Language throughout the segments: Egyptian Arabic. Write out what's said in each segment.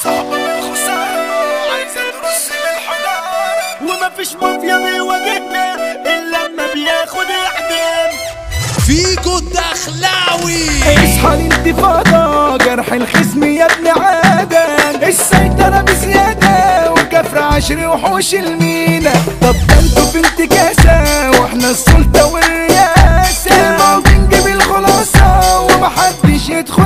صعبة الخسارة عايزة ترص بالحجارة ومفيش مافيا بيواجهنا إلا لما بياخد إعدام فيجو الدخلاوي اصحى الانتفاضة جرح الخصم يا ابن عادة السيطرة بزيادة وكفر عشر وحوش المينا طب ده انتوا في انتكاسة واحنا السلطة والرياسة كلمة وبنجيب الخلاصة ومحدش يدخل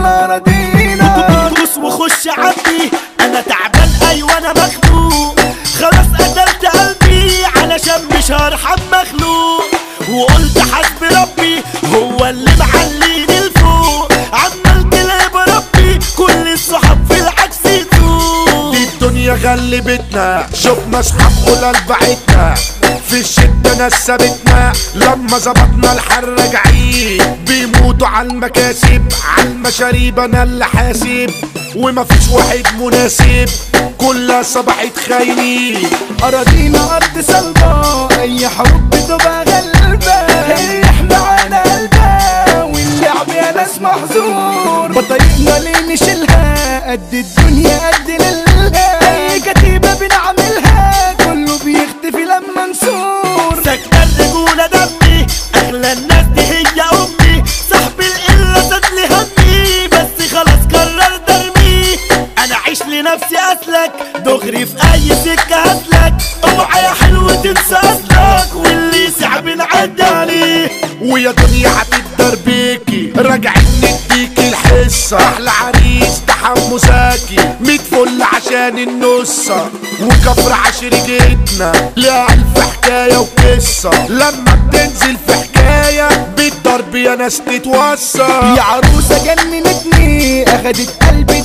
أراضينا دوس وخش عبي انا تعبان ايوه انا مخنوق خلاص قتلت قلبي علشان مش هرحم مخلوق وقلت حسبي ربي هو اللي معليني لفوق عمال تلاقي بربي كل الصحاب في العكس يسوق دي الدنيا غلبتنا شفنا اصحاب قلال بعتنا في الشدة ناس سابتنا لما ظبطنا الحر راجعين بيموتوا على المكاسب على المشاريب انا اللي حاسب ومفيش واحد مناسب كلها صبحت خاينين أراضينا أرض صلبة أي حروب بتبقى غلبة الريح معانا قلبة واللعب يا ناس محظور بطريقنا ليه نشيلها قد الدنيا قد لله أي كتيبة بنعملها كله بيختفي لما نصور سكتة الرجولة دمي أغلى الناس دي هي أمي صاحب القلة زاد لي همي بس خلاص قرر درمي انا عيش لنفسي اسلك دغري في اي سكه هسلك اوعى يا حلو تنسى اصلك واللي صعب نعدي عليه ويا دنيا هتقدر بيكي راجعين نديكي الحصة أحلى عريس تحمساكي ميت فل عشان النصة وكفر عشر جيتنا لها ألف حكاية وقصة لما بتنزل في حكاية بالضرب يا ناس تتوصى يا عروسه جننتني اخدت قلبي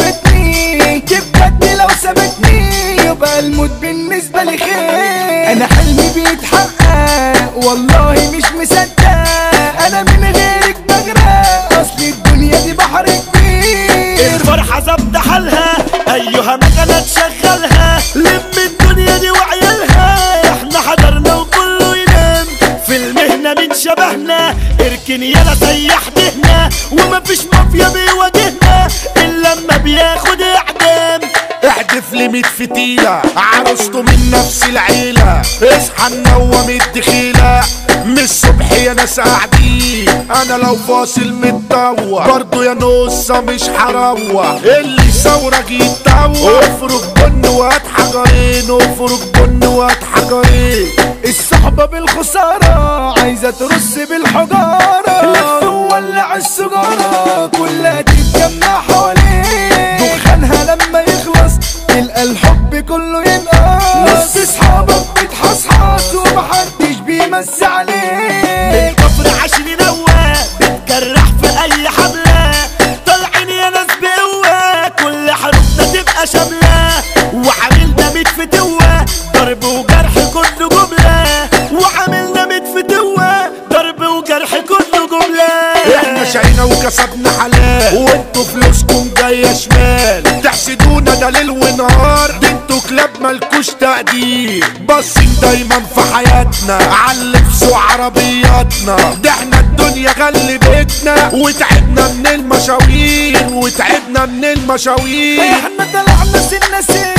دوبتني تبجد لو سابتني يبقى الموت بالنسبه لي خير انا حلمي بيتحقق والله مش مصدق انا من غيرك بغرق اصل الدنيا دي بحر كبير الفرحه ظبط حالها ايها ما كانت شغلها لم الدنيا دي وعيالها احنا حضرنا وكله ينام في المهنة من شبهنا اركن يلا سيح دهنا ومفيش مافيا بيواجهنا الا لما بياخد اعدام احدف لي ميت فتيلة عروسته من نفس العيلة اصحى نوم الدخيلة من الصبح يا ناس قاعدين انا لو فاصل متطوع برضو يا نصة مش هروح اللي ثورك يتطوع افرك بن وهات حجرين افرك بن وهات حجرين الصحبة بالخسارة عايزة ترص بالحجارة لف وولع السجارة كلها تتجمع حواليه دخانها لما يخلص تلقى الحب كله ينقص نص اصحابك بتحصحص ومحدش بيمس عليه الكفر عشان ينوى بتجرح في اي حملة طالعين يا ناس بقوة كل حروفنا تبقى شاملة وعاملنا ميت فتوة ضرب وجرح كله جملة وعاملنا ميت فتوة ضرب وجرح كله جملة احنا شقينا وكسبنا حلال وانتوا فلوسكم جايه شمال تحسدونا ده ليل ونهار دي انتوا كلاب مالكوش تقدير باصين دايما في حياتنا علفسوا عربياتنا ده احنا الدنيا غلبتنا وتعبنا من المشاوير وتعبنا من المشاوير احنا طلعنا سنة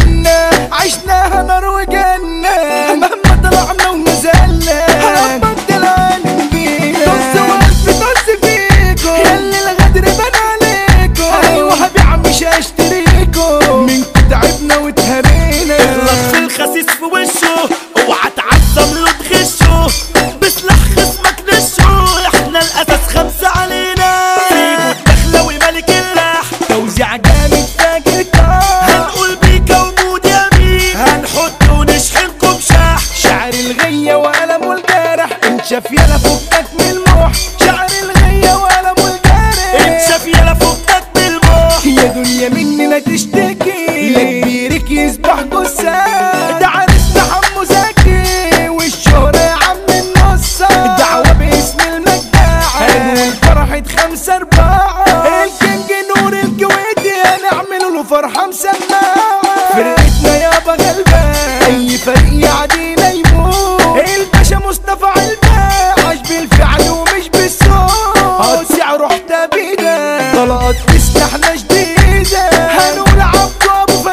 سنة عشناها نار وجنة مهما طلعنا ونزلنا هنبدل عالم بينا طز والف طز فيكو ياللي الغدر بان عليكو ايوه هبيع مش هشتريكو منكو تعبنا واتهرينا اغلط في الخسيس في وشه اوعى تعزم له تغشه بسلاح خصمك نشه احنا الاساس خمسة علينا فيكو الدخلوي ملك اللح توزيع جامد فاكر هنقول بيكا ومود يمين هنحط ونشحنكم شح شعر الغية وقلم والجارح انشف يلا فكك من الموح شعر الغية وقلم والجارح انشف يلا فكك من الموح يا دنيا مني لا تشتكي لا كبيرك يسبح جثة ده عريسنا حمو زكي والشهرة يا عم النصة الدعوة باسم المجاعة هنقول فرحة خمسة أربعة الكينج نور الكويتي هنعمل له فرحة مسماعة فرقتنا يابا غلبان أي فريق يعدينا يموت الباشا مصطفى علبان عاش بالفعل ومش بالصوت هتسع رحت بينا طلقات تسلحنا جديدة هنقول عبد أبو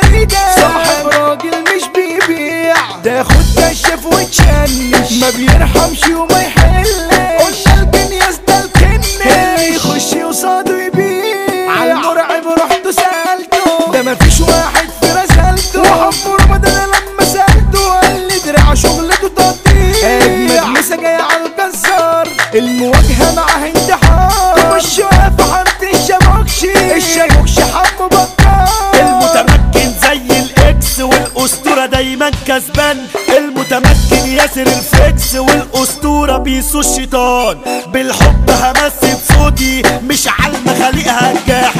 المواجهة معاه انتحار مش واقف عند الشبكشي الشبكشي حمو بطال المتمكن زي الاكس والاسطوره دايما كسبان المتمكن ياسر الفيكس والاسطوره بيسو الشيطان بالحب همثل صوتي مش على المخاليق هنجاح